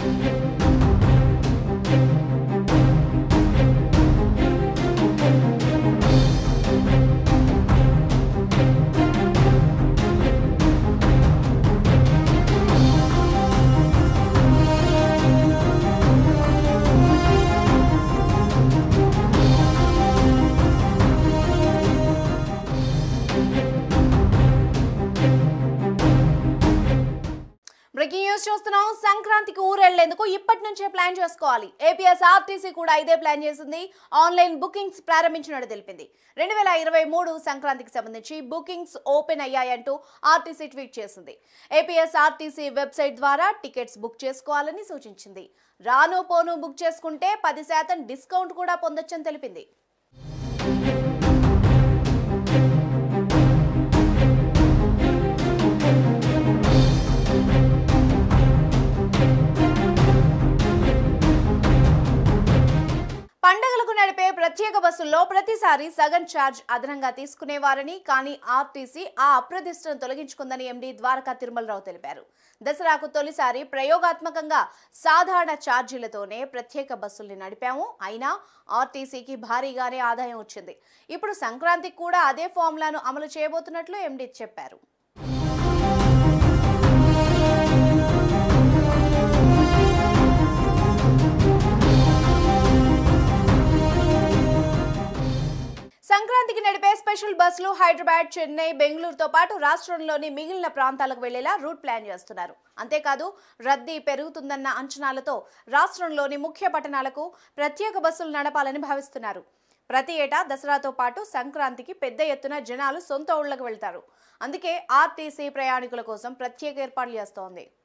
breaking news చూస్తున్నాం సంక్రాంతికి ఊరెళ్లేందుకు ఇప్పటి నుంచే ప్లాన్ చేసుకోవాలి ఏపీఎస్ ఆర్టీసీ కూడా ఇదే ప్లాన్ చేసింది ఆన్లైన్ బుకింగ్స్ ప్రారంభించినట్టు తెలిపింది రెండు వేల ఇరవై మూడు సంక్రాంతికి సంబంధించి బుకింగ్స్ ఓపెన్ అయ్యాయంటూ ఆర్టీసీ ట్వీట్ చేసింది ఏపీఎస్ ఆర్టీసీ వెబ్సైట్ ద్వారా టికెట్స్ బుక్ చేసుకోవాలని సూచించింది రాను పోను బుక్ చేసుకుంటే పది శాతం డిస్కౌంట్ కూడా పొందొచ్చని తెలిపింది పండగలకు నడిపే ప్రత్యేక బస్సుల్లో ప్రతిసారి సగం ఛార్జ్ అదనంగా తీసుకునేవారని కానీ ఆర్టీసీ ఆ అప్రదిష్టను తొలగించుకుందని ఎండీ ద్వారకా తిరుమలరావు తెలిపారు దసరాకు తొలిసారి ప్రయోగాత్మకంగా సాధారణ ఛార్జీలతోనే ప్రత్యేక బస్సుల్ని నడిపాము అయినా ఆర్టీసీకి భారీగానే ఆదాయం వచ్చింది ఇప్పుడు సంక్రాంతికి కూడా అదే ఫార్ములాను అమలు చేయబోతున్నట్లు ఎండీ చెప్పారు సంక్రాంతికి నడిపే స్పెషల్ బస్సులు హైదరాబాద్ చెన్నై బెంగళూరుతో పాటు రాష్ట్రంలోని మిగిలిన ప్రాంతాలకు వెళ్లేలా రూట్ ప్లాన్ చేస్తున్నారు అంతేకాదు రద్దీ పెరుగుతుందన్న అంచనాలతో రాష్ట్రంలోని ముఖ్య పట్టణాలకు ప్రత్యేక బస్సులు నడపాలని భావిస్తున్నారు ప్రతి ఏటా దసరాతో పాటు సంక్రాంతికి పెద్ద ఎత్తున జనాలు సొంత ఊళ్ళకు వెళ్తారు అందుకే ఆర్టీసీ ప్రయాణికుల కోసం ప్రత్యేక ఏర్పాట్లు చేస్తోంది